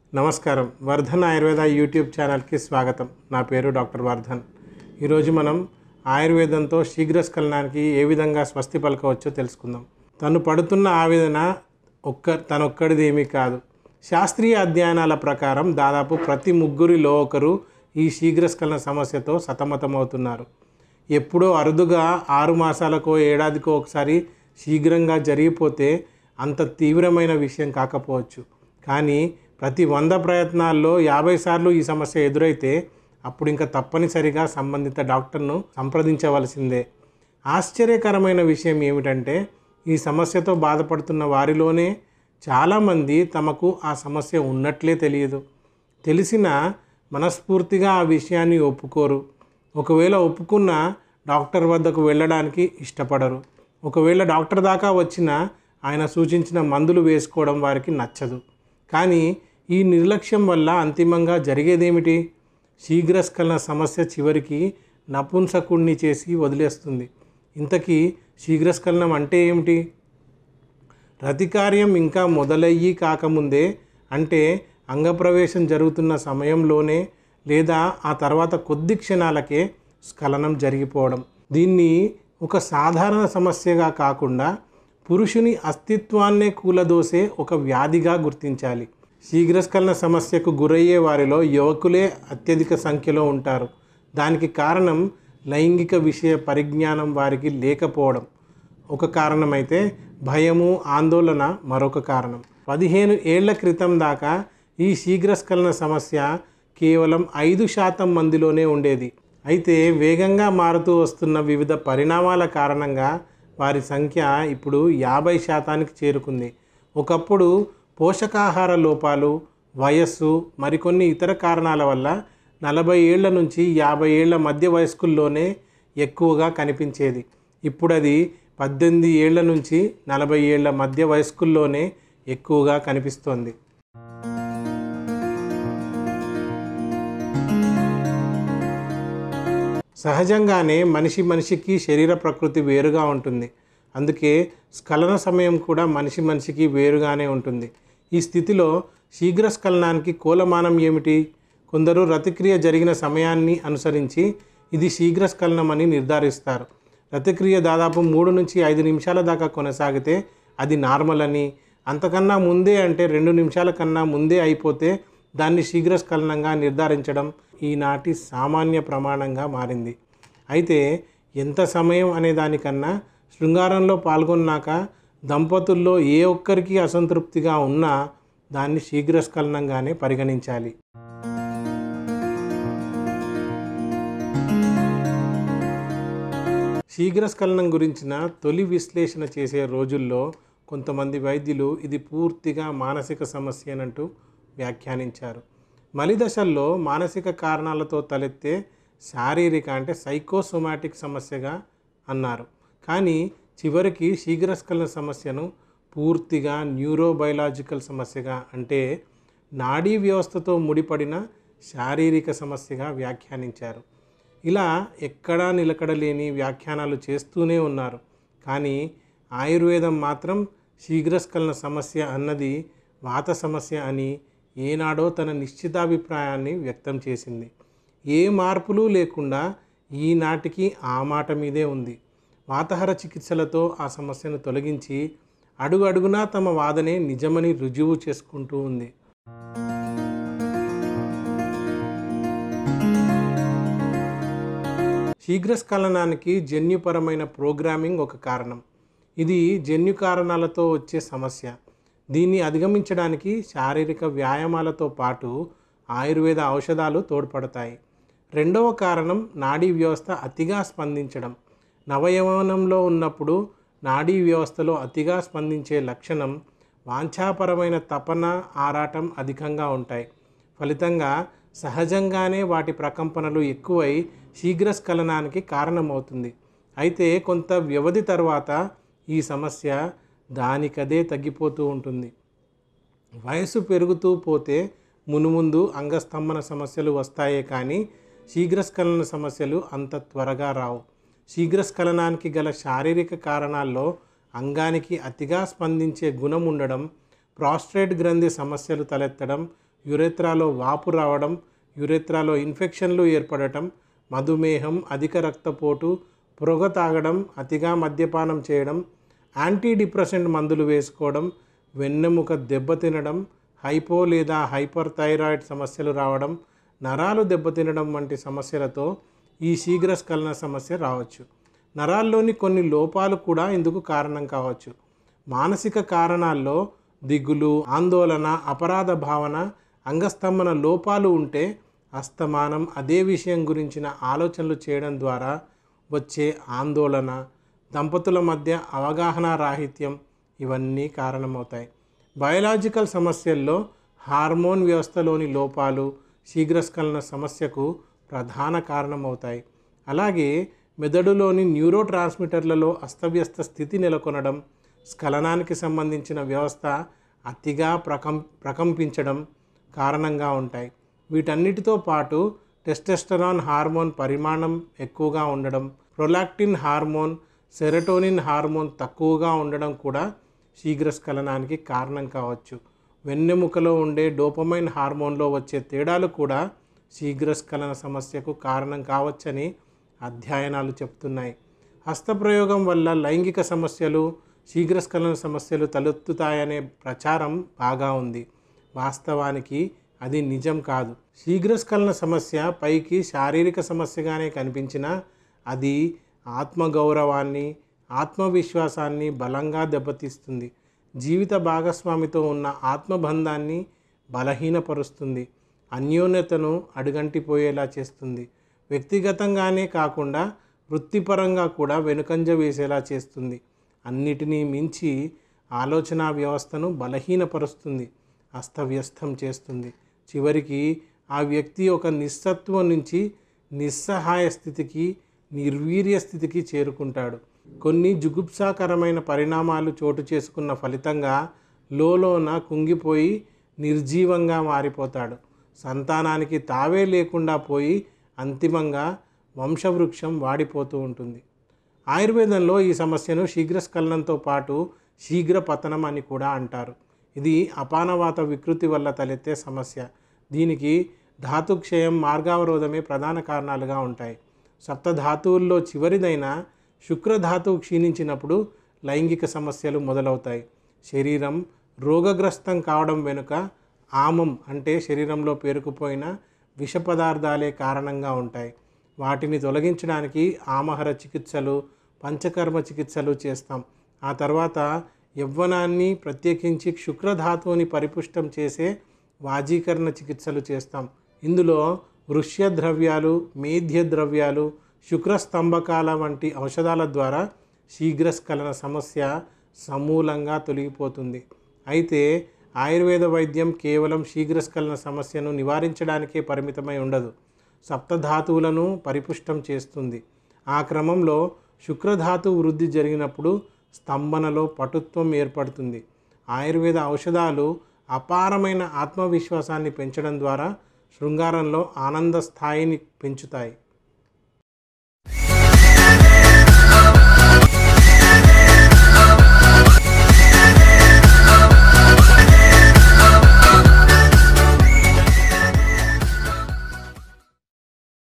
నమస్కారం వర్ధన్ ఆయుర్వేద యూట్యూబ్ ఛానల్కి స్వాగతం నా పేరు డాక్టర్ వర్ధన్ ఈరోజు మనం ఆయుర్వేదంతో శీఘ్రస్ఖలనానికి ఏ విధంగా స్వస్తి పలకవచ్చో తెలుసుకుందాం తను పడుతున్న ఆవేదన ఒక్క తనొక్కడిది ఏమీ కాదు శాస్త్రీయ అధ్యయనాల ప్రకారం దాదాపు ప్రతి ముగ్గురిలో ఒకరు ఈ శీఘ్రస్ఖలన సమస్యతో సతమతమవుతున్నారు ఎప్పుడో అరుదుగా ఆరు మాసాలకో ఏడాదికో ఒకసారి శీఘ్రంగా జరిగిపోతే అంత తీవ్రమైన విషయం కాకపోవచ్చు కానీ ప్రతి వంద ప్రయత్నాల్లో యాభై సార్లు ఈ సమస్య ఎదురైతే అప్పుడు ఇంకా తప్పనిసరిగా సంబంధిత డాక్టర్ను సంప్రదించవలసిందే ఆశ్చర్యకరమైన విషయం ఏమిటంటే ఈ సమస్యతో బాధపడుతున్న వారిలోనే చాలామంది తమకు ఆ సమస్య ఉన్నట్లే తెలియదు తెలిసినా మనస్ఫూర్తిగా ఆ విషయాన్ని ఒప్పుకోరు ఒకవేళ ఒప్పుకున్న డాక్టర్ వద్దకు వెళ్ళడానికి ఇష్టపడరు ఒకవేళ డాక్టర్ దాకా వచ్చినా ఆయన సూచించిన మందులు వేసుకోవడం వారికి నచ్చదు కానీ ఈ నిర్లక్ష్యం వల్ల అంతిమంగా జరిగేదేమిటి శీఘ్రస్ఖలన సమస్య చివరికి నపుంసకుణ్ణి చేసి వదిలేస్తుంది ఇంతకీ శీఘ్రస్ఖలనం అంటే ఏమిటి రతికార్యం ఇంకా మొదలయ్యి కాకముందే అంటే అంగప్రవేశం జరుగుతున్న సమయంలోనే లేదా ఆ తర్వాత కొద్ది క్షణాలకే స్ఖలనం జరిగిపోవడం దీన్ని ఒక సాధారణ సమస్యగా కాకుండా పురుషుని అస్తిత్వాన్నే కూలదోసే ఒక వ్యాధిగా గుర్తించాలి శీఘ్రస్ఖలన సమస్యకు గురయ్యే వారిలో యువకులే అత్యధిక సంఖ్యలో ఉంటారు దానికి కారణం లైంగిక విషయ పరిజ్ఞానం వారికి లేకపోవడం ఒక కారణమైతే భయము ఆందోళన మరొక కారణం పదిహేను ఏళ్ల క్రితం దాకా ఈ శీఘ్రస్ఖలన సమస్య కేవలం ఐదు శాతం మందిలోనే ఉండేది అయితే వేగంగా మారుతూ వస్తున్న వివిధ పరిణామాల కారణంగా వారి సంఖ్య ఇప్పుడు యాభై శాతానికి చేరుకుంది ఒకప్పుడు పోషకాహార లోపాలు వయస్సు మరికొన్ని ఇతర కారణాల వల్ల నలభై ఏళ్ల నుంచి యాభై ఏళ్ల మధ్య వయస్కుల్లోనే ఎక్కువగా కనిపించేది ఇప్పుడు అది పద్దెనిమిది ఏళ్ల నుంచి నలభై ఏళ్ల మధ్య వయస్కుల్లోనే ఎక్కువగా కనిపిస్తోంది సహజంగానే మనిషి మనిషికి శరీర ప్రకృతి వేరుగా ఉంటుంది అందుకే స్ఖలన సమయం కూడా మనిషి మనిషికి వేరుగానే ఉంటుంది ఈ స్థితిలో శీఘ్ర స్ఖలనానికి కోలమానం ఏమిటి కొందరు రతిక్రియ జరిగిన సమయాన్ని అనుసరించి ఇది శీఘ్ర స్ఖలనం అని నిర్ధారిస్తారు రతిక్రియ దాదాపు మూడు నుంచి ఐదు నిమిషాల దాకా కొనసాగితే అది నార్మల్ అని అంతకన్నా ముందే అంటే రెండు నిమిషాల కన్నా ముందే అయిపోతే దాన్ని శీఘ్రస్ఖలనంగా నిర్ధారించడం ఈనాటి సామాన్య ప్రమాణంగా మారింది అయితే ఎంత సమయం అనే దానికన్నా శృంగారంలో పాల్గొన్నాక దంపతుల్లో ఏ ఒక్కరికి అసంతృప్తిగా ఉన్నా దాన్ని శీఘ్రస్ఖలనంగానే పరిగణించాలి శీఘ్రస్ఖలనం గురించిన తొలి విశ్లేషణ చేసే రోజుల్లో కొంతమంది వైద్యులు ఇది పూర్తిగా మానసిక సమస్యనంటూ వ్యాఖ్యానించారు మలిదశల్లో మానసిక కారణాలతో తలెత్తే శారీరక అంటే సైకోసోమాటిక్ సమస్యగా అన్నారు కానీ చివరికి శీఘ్రస్ఖలన సమస్యను పూర్తిగా న్యూరోబయలాజికల్ సమస్యగా అంటే నాడీ వ్యవస్థతో ముడిపడిన శారీరక సమస్యగా వ్యాఖ్యానించారు ఇలా ఎక్కడా నిలకడలేని వ్యాఖ్యానాలు చేస్తూనే ఉన్నారు కానీ ఆయుర్వేదం మాత్రం శీఘ్రస్ఖలన సమస్య అన్నది వాత సమస్య అని ఏనాడో తన నిశ్చితాభిప్రాయాన్ని వ్యక్తం చేసింది ఏ మార్పులు లేకుండా ఈనాటికి ఆ మాట మీదే ఉంది వాతహర చికిత్సలతో ఆ సమస్యను తొలగించి అడుగు అడుగునా తమ వాదనే నిజమని రుజువు చేసుకుంటూ ఉంది శీఘ్రస్ఖలనానికి జన్యుపరమైన ప్రోగ్రామింగ్ ఒక కారణం ఇది జన్యు కారణాలతో వచ్చే సమస్య దీన్ని అధిగమించడానికి శారీరక వ్యాయామాలతో పాటు ఆయుర్వేద ఔషధాలు తోడ్పడతాయి రెండవ కారణం నాడీ వ్యవస్థ అతిగా స్పందించడం నవయవనంలో ఉన్నప్పుడు నాడీ వ్యవస్థలో అతిగా స్పందించే లక్షణం వాంఛాపరమైన తపన ఆరాటం అధికంగా ఉంటాయి ఫలితంగా సహజంగానే వాటి ప్రకంపనలు ఎక్కువై శీఘ్రస్ఖలనానికి కారణమవుతుంది అయితే కొంత వ్యవధి తర్వాత ఈ సమస్య దానికదే తగ్గిపోతూ ఉంటుంది వయసు పెరుగుతూ పోతే మునుముందు అంగస్తంభన సమస్యలు వస్తాయే కానీ శీఘ్రస్ఖలన సమస్యలు అంత త్వరగా రావు శీఘ్రస్ఖలనానికి గల శారీరక కారణాల్లో అంగానికి అతిగా స్పందించే గుణం ఉండడం ప్రాస్ట్రేట్ గ్రంథి సమస్యలు తలెత్తడం యురెత్రాలో వాపు రావడం యురెత్రాలో ఇన్ఫెక్షన్లు ఏర్పడటం మధుమేహం అధిక రక్తపోటు పొగ తాగడం అతిగా మద్యపానం చేయడం యాంటీ డిప్రెసెంట్ మందులు వేసుకోవడం వెన్నెముక దెబ్బతినడం హైపో లేదా హైపర్ థైరాయిడ్ సమస్యలు రావడం నరాలు దెబ్బతినడం వంటి సమస్యలతో ఈ శీఘ్రస్ఖలన సమస్య రావచ్చు నరాల్లోని కొన్ని లోపాలు కూడా ఇందుకు కారణం కావచ్చు మానసిక కారణాల్లో దిగులు ఆందోళన అపరాధ భావన అంగస్తంభన లోపాలు ఉంటే అస్తమానం అదే విషయం గురించిన ఆలోచనలు చేయడం ద్వారా వచ్చే ఆందోళన దంపతుల మధ్య అవగాహన రాహిత్యం ఇవన్నీ కారణమవుతాయి బయలాజికల్ సమస్యల్లో హార్మోన్ వ్యవస్థలోని లోపాలు శీఘ్రస్ఖలన సమస్యకు ప్రధాన కారణమవుతాయి అలాగే మెదడులోని న్యూరో ట్రాన్స్మిటర్లలో అస్తవ్యస్త స్థితి నెలకొనడం స్ఖలనానికి సంబంధించిన వ్యవస్థ అతిగా ప్రకం ప్రకంపించడం కారణంగా ఉంటాయి వీటన్నిటితో పాటు టెస్టెస్టరాన్ హార్మోన్ పరిమాణం ఎక్కువగా ఉండడం ప్రొలాక్టిన్ హార్మోన్ సెరటోనిన్ హార్మోన్ తక్కువగా ఉండడం కూడా శీఘ్రస్ఖలనానికి కారణం కావచ్చు వెన్నెముకలో ఉండే డోపమైన్ హార్మోన్లో వచ్చే తేడాలు కూడా శీఘ్రస్ఖలన సమస్యకు కారణం కావచ్చని అధ్యయనాలు చెప్తున్నాయి హస్తప్రయోగం వల్ల లైంగిక సమస్యలు శీఘ్రస్ఖలన సమస్యలు తలెత్తుతాయనే ప్రచారం బాగా ఉంది వాస్తవానికి అది నిజం కాదు శీఘ్రస్ఖలన సమస్య పైకి శారీరక సమస్యగానే కనిపించినా అది ఆత్మగౌరవాన్ని ఆత్మవిశ్వాసాన్ని బలంగా దెబ్బతీస్తుంది జీవిత భాగస్వామితో ఉన్న ఆత్మబంధాన్ని బలహీనపరుస్తుంది అన్యోన్యతను అడుగంటిపోయేలా చేస్తుంది వ్యక్తిగతంగానే కాకుండా వృత్తిపరంగా కూడా వెనుకంజ వేసేలా చేస్తుంది అన్నిటినీ మించి ఆలోచన వ్యవస్థను బలహీనపరుస్తుంది అస్తవ్యస్తం చేస్తుంది చివరికి ఆ వ్యక్తి ఒక నిస్సత్వం నుంచి నిస్సహాయ స్థితికి నిర్వీర్య స్థితికి చేరుకుంటాడు కొన్ని జుగుప్సాకరమైన పరిణామాలు చోటు చేసుకున్న ఫలితంగా లోలోన కుంగిపోయి నిర్జీవంగా మారిపోతాడు సంతానానికి తావే లేకుండా పోయి అంతిమంగా వంశవృక్షం వాడిపోతూ ఉంటుంది ఆయుర్వేదంలో ఈ సమస్యను శీఘ్రస్ఖలనంతో పాటు శీఘ్ర పతనం అని కూడా అంటారు ఇది అపానవాత వికృతి వల్ల తలెత్తే సమస్య దీనికి ధాతుక్షయం మార్గావరోధమే ప్రధాన కారణాలుగా ఉంటాయి సప్తధాతువుల్లో చివరిదైన శుక్రధాతువు క్షీణించినప్పుడు లైంగిక సమస్యలు మొదలవుతాయి శరీరం రోగగ్రస్తం కావడం వెనుక ఆమం అంటే శరీరంలో పేరుకుపోయిన విష పదార్థాలే కారణంగా ఉంటాయి వాటిని తొలగించడానికి ఆమహర చికిత్సలు పంచకర్మ చికిత్సలు చేస్తాం ఆ తర్వాత యవ్వనాన్ని ప్రత్యేకించి శుక్రధాతువుని పరిపుష్టం చేసే వాజీకరణ చికిత్సలు చేస్తాం ఇందులో వృష్య ద్రవ్యాలు మేధ్య ద్రవ్యాలు శుక్రస్తంభకాల వంటి ఔషధాల ద్వారా శీఘ్రస్ఖలన సమస్య సమూలంగా తొలగిపోతుంది అయితే ఆయుర్వేద వైద్యం కేవలం శీఘ్రస్ఖలన సమస్యను నివారించడానికే పరిమితమై ఉండదు సప్తధాతువులను పరిపుష్టం చేస్తుంది ఆ క్రమంలో శుక్రధాతు వృద్ధి జరిగినప్పుడు స్తంభనలో పటుత్వం ఏర్పడుతుంది ఆయుర్వేద ఔషధాలు అపారమైన ఆత్మవిశ్వాసాన్ని పెంచడం ద్వారా శృంగారంలో ఆనంద స్థాయిని పెంచుతాయి